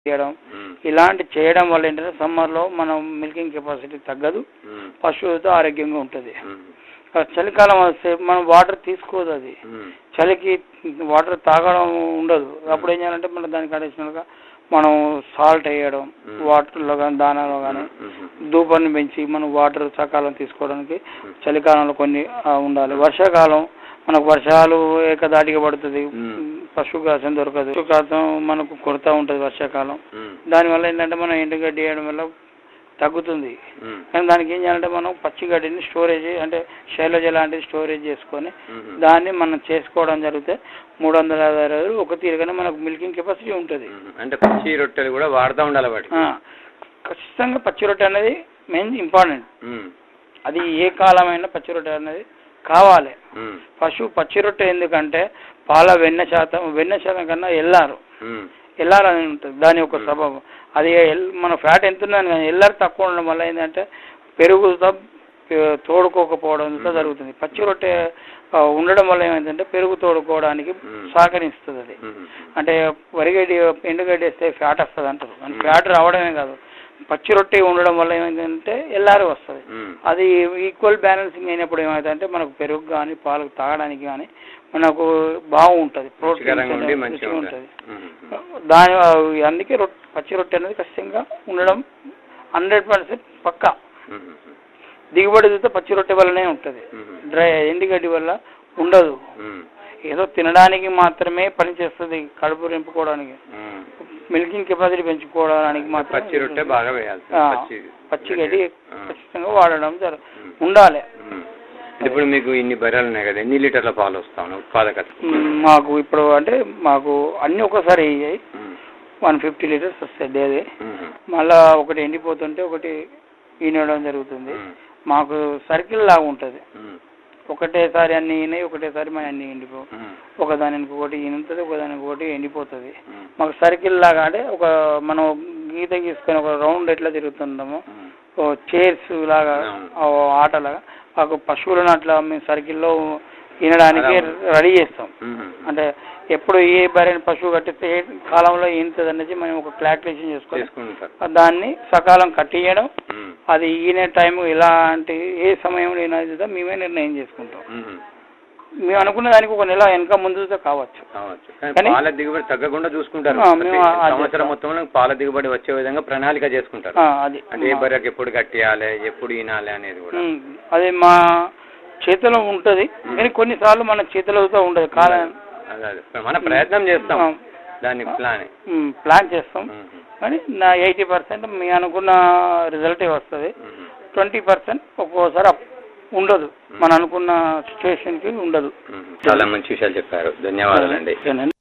చేయడం ఉమ్, ఇలాంటి చేయడం వల్ల ఏంటంటే సమ్మర్లో మనం మిల్కింగ్ కెపాసిటీ తగ్గదు ఉమ్, పశువులతో ఆరోగ్యంగా ఉంటుంది ఉమ్, చలికాలం వస్తే మనం వాటర్ తీసుకోదు అది ఉమ్, చలికి వాటర్ తాగడం ఉండదు అప్పుడు ఏం చేయాలంటే మనం దానికి అడిషనల్గా మనం సాల్ట్ వేయడం Hmm. వాటర్లో కానీ దానాలో కానీ ఉమ్, ఉమ్, ధూపాన్ని పెంచి మనం వాటర్ సకాలం తీసుకోవడానికి చలికాలంలో కొన్ని ఆ, ఉండాలి వర్షాకాలం మనకు వర్షాలు ఏకదాటిగా పడుతుంది Hmm. పశుగ్రాసం దొరకదు పశుగ్రాసం మనకు కొరత ఉంటుంది వర్షాకాలం ఉమ్, దానివల్ల ఏంటంటే మనం ఎండుగడ్డి వేయడం వల్ల తగ్గుతుంది ఉమ్, కానీ దానికి ఏం చేయాలంటే మనం పచ్చి గడ్డిని స్టోరేజ్ అంటే శైలజ లాంటిది స్టోరేజ్ చేసుకొని ఉమ్, దాన్ని మనం చేసుకోవడం జరిగితే మూడు వందల యాభై రోజులు ఒక తీరుగానే మనకు మిల్కింగ్ కెపాసిటీ ఉంటుంది ఉమ్, అంటే పచ్చి రొట్టెలు కూడా వాడుతూ ఉండాలి వాటికి ఆ, ఖచ్చితంగా పచ్చి రొట్టె అనేది మెయిన్ ఇంపార్టెంట్ ఉమ్, అది ఏ కాలమైనా పచ్చి రొట్టె అనేది కావాలి ఉమ్, పశువు పచ్చి రొట్టె ఎందుకంటే పాల వెన్న శాతం వెన్న శాతం కన్నా ఎల్లారు ఉమ్, ఎల్లార్ అని ఉంటుంది దాని యొక్క స్వభావం అది ఎల్- మన ఫ్యాట్ ఎంత ఉందని కానీ ఎల్లార్ తక్కువ ఉండడం వల్ల ఏంటంటే పెరుగుతో పె- తోడుకోకపోవడంతో జరుగుతుంది పచ్చి రొట్టె ఆ, ఉండడం వల్ల ఏమైందంటే పెరుగు తోడుకోవడానికి మ్మ్. సహకరిస్తుంది అది ఉమ్, అంటే వరిగడ్డి ఎండుగడ్డి వేస్తే ఫ్యాట్ వస్తుంది అంటారు కానీ ఫ్యాట్ రావడమే కాదు పచ్చి రొట్టె ఉండడం వల్ల ఏమైందంటే ఎల్లారు వస్తుంది ఉమ్, అది ఈక్వల్ బ్యాలెన్సింగ్ అయినప్పుడు ఏమవుతుందంటే మనకు పెరుగు కానీ పాలు తాగడానికి కానీ మనకు బాగుంటుంది రుచికరంగా ఉండి ప్రోటీన్ మంచిగా ఉంటుంది ఉంటుంది ఉమ్, దాని అందుకే రొట్టె పచ్చి రొట్టె అనేది ఖచ్చితంగా ఉండడం హండ్రెడ్ పర్సెంట్ పక్కా ఉమ్, ఉమ్, దిగుబడి చూస్తే పచ్చి రొట్టె వల్లనే ఉంటుంది ఉమ్, డ్రై ఎండుగడ్డి వల్ల ఉండదు ఉమ్, ఏదో తినడానికి మాత్రమే పనిచేస్తుంది కడుపు నింపుకోవడానికి ఉమ్. మిల్కింగ్ కెపాసిటీ పెంచుకోవడానికి మాత్రం పచ్చి రొట్టె బాగా వేయాలి ఆ, పచ్చి పచ్చి గడ్డి ఆ. ఖచ్చితంగా వాడడం జరు ఉండాలి ఉమ్. ఇప్పుడు మీకు ఇన్ని బర్రెలు ఉన్నాయి కదా ఎన్ని లీటర్ల పాలు వస్తాను ఉత్పాదకత మ్, మాకు ఇప్పుడు అంటే మాకు అన్ని ఒకసారి అయ్యాయి ఉమ్, వన్ ఫిఫ్టీ లీటర్స్ వస్తాయి డేది ఉమ్, మళ్ళా ఒకటి ఎండిపోతుంటే ఒకటి ఈనడం జరుగుతుంది ఉమ్, మాకు సర్కిల్ లాగా ఉంటుంది ఉమ్, ఒకటేసారి అన్ని ఈనాయి ఒకటేసారి మన అన్ని ఎండిపో ఉమ్, ఒకదానికి ఒకటి ఈనుతుంది ఒకదానికి ఒకటి ఎండిపోతుంది ఉమ్, మాకు సర్కిల్ లాగా అంటే ఒక మనం గీత గీసుకొని ఒక రౌండ్ ఎట్లా తిరుగుతుంటామో ఉమ్. ఓ చైర్స్ లాగా అవును. ఓ ఆటలాగా మాకు పశువులను అట్లా మేము సర్కిల్లో ఈనడానికి అలా. రెడీ చేస్తాం ఉమ్, అంటే ఎప్పుడు ఏ బరైన పశువు కట్టిస్తే ఏ కాలంలో ఈనుతుంది అనేది మేము ఒక క్లారిఫికేషన్ చేసుకొని చేసుకుంటారు దాన్ని సకాలం కట్టియడం ఉమ్, అది ఈనే టైం ఎలాంటి ఏ సమయంలో ఈనదో మేమే నిర్ణయం చేసుకుంటాం ఉమ్, మేము అనుకున్న దానికి ఒక నెల వెనక ముందుతో కావచ్చు కావచ్చు కానీ కానీ- పాల దిగుబడి తగ్గకుండా చూసుకుంటారు ఆ, మేము ప్రతి అది సంవత్సరం చేస్తాం. మొత్తంలో పాల దిగుబడి వచ్చే విధంగా ప్రణాళిక చేసుకుంటారు ఆ, అది అంటే ఏ బర్రెకి ఎప్పుడు కట్టియాలి ఎప్పుడు ఈనాలి అనేది కూడా ఉమ్, అది మా చేతిలో ఉంటుంది ఉమ్. కానీ కొన్నిసార్లు మన చేతిలోతో ఉండదు కాలం అదే అదే. మన ప్రయత్నం చేస్తాం ఆ. దాని ప్లాన్ ఉమ్, ప్లాన్ చేస్తాం కానీ నా ఎయిటీ పర్సెంట్ మీ అనుకున్న రిజల్టే వస్తుంది ట్వంటీ పర్సెంట్ ఒక్కోసారి అప్- ఉండదు మనం అనుకున్న సిచ్యువేషన్కి ఉండదు చాలా మంచి విషయాలు చెప్పారు ధన్యవాదాలండి ఓకేనండి.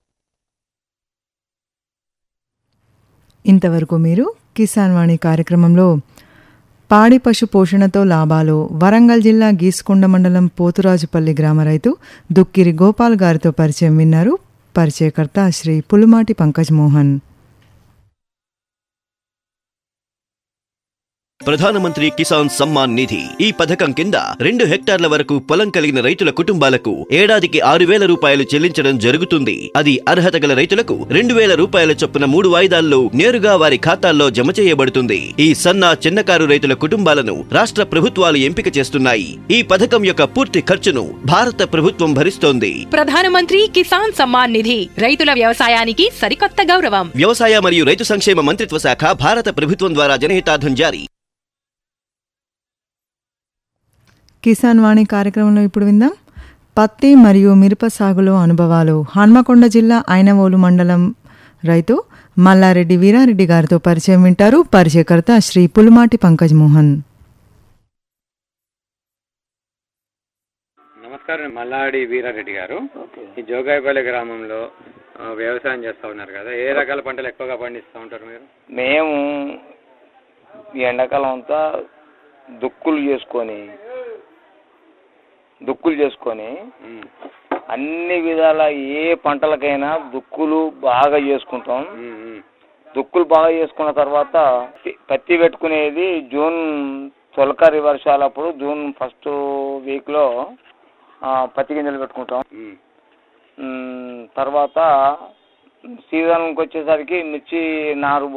ఇంతవరకు మీరు కిసాన్ వాణి కార్యక్రమంలో పాడి పశు పోషణతో లాభాలు వరంగల్ జిల్లా గీసుకొండ మండలం పోతురాజుపల్లి గ్రామ రైతు దుక్కిరి గోపాల్ గారితో పరిచయం విన్నారు పరిచయకర్త శ్రీ పులుమాటి పంకజ్ మోహన్ ప్రధానమంత్రి కిసాన్ సమ్మాన్ నిధి ఈ పథకం కింద రెండు హెక్టార్ల వరకు పొలం కలిగిన రైతుల కుటుంబాలకు ఏడాదికి ఆరు వేల రూపాయలు చెల్లించడం జరుగుతుంది అది అర్హత గల రైతులకు రెండు వేల రూపాయల చొప్పున మూడు వాయిదాల్లో నేరుగా వారి ఖాతాల్లో జమ చేయబడుతుంది ఈ సన్న చిన్నకారు రైతుల కుటుంబాలను రాష్ట్ర ప్రభుత్వాలు ఎంపిక చేస్తున్నాయి ఈ పథకం యొక్క పూర్తి ఖర్చును భారత ప్రభుత్వం భరిస్తోంది ప్రధానమంత్రి కిసాన్ సమ్మాన్ నిధి రైతుల వ్యవసాయానికి సరికొత్త గౌరవం వ్యవసాయ మరియు రైతు సంక్షేమ మంత్రిత్వ శాఖ భారత ప్రభుత్వం ద్వారా జనహితార్థం జారీ కిసాన్ వాణి కార్యక్రమంలో ఇప్పుడు విందాం పత్తి మరియు మిరప సాగులో అనుభవాలు హన్మకొండ జిల్లా ఐనవోలు మండలం రైతు మల్లారెడ్డి వీరారెడ్డి గారితో పరిచయం వింటారు పరిచయకర్త శ్రీ పులుమాటి పంకజ్ మోహన్ నమస్కారం మల్లాడి వీరారెడ్డి గారు ఈ జోగాయపల్లి గ్రామంలో ఆ, వ్యవసాయం చేస్తా ఉన్నారు కదా ఏ రకాల పంటలు ఎక్కువగా పండిస్తూ ఉంటారు మీరు మేము ఈ ఎండాకాలం అంతా దుక్కులు చేసుకొని దుక్కులు చేసుకొని ఉమ్, అన్ని విధాల ఏ పంటలకైనా దుక్కులు బాగా చేసుకుంటాం ఉమ్, ఉమ్, దుక్కులు బాగా చేసుకున్న తర్వాత పత్తి- పత్తి పెట్టుకునేది జూన్ తొలకరి వర్షాలప్పుడు జూన్ ఫస్ట్ వీక్లో పత్తి గింజలు పెట్టుకుంటాం ఉమ్, మ్, తర్వాత సీజన్కి వచ్చేసరికి మిర్చి నారు